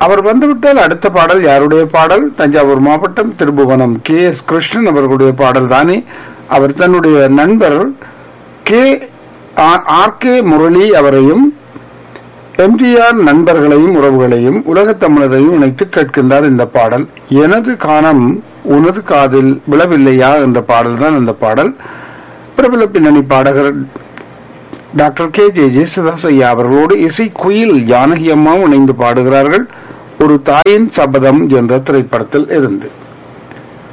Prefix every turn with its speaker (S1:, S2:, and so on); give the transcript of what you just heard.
S1: அவர் வந்துவிட்டால் அடுத்த பாடல் யாருடைய பாடல் தஞ்சாவூர் மாவட்டம் திருபுவனம் கே எஸ் கிருஷ்ணன் அவர்களுடைய பாடல் தானே அவர் தன்னுடைய நண்பர் கே ஆர் கே முரளி அவரையும் எம்ஜிஆர் நண்பர்களையும் உறவுகளையும் உலகத் தமிழரையும் இணைத்து கேட்கின்றார் இந்த பாடல் எனது காணம் உனது காதில் விழவில்லையா என்ற பாடல் தான் அந்த பாடல் பிரபல பின்னணி பாடகர் டாக்டர் கே ஜே ஜேசுதாஸ் ஐயா அவர்களோடு இசை குயில் ஜானகி அம்மாவும் இணைந்து பாடுகிறார்கள் ஒரு தாயின் சபதம் என்ற திரைப்படத்தில் இருந்து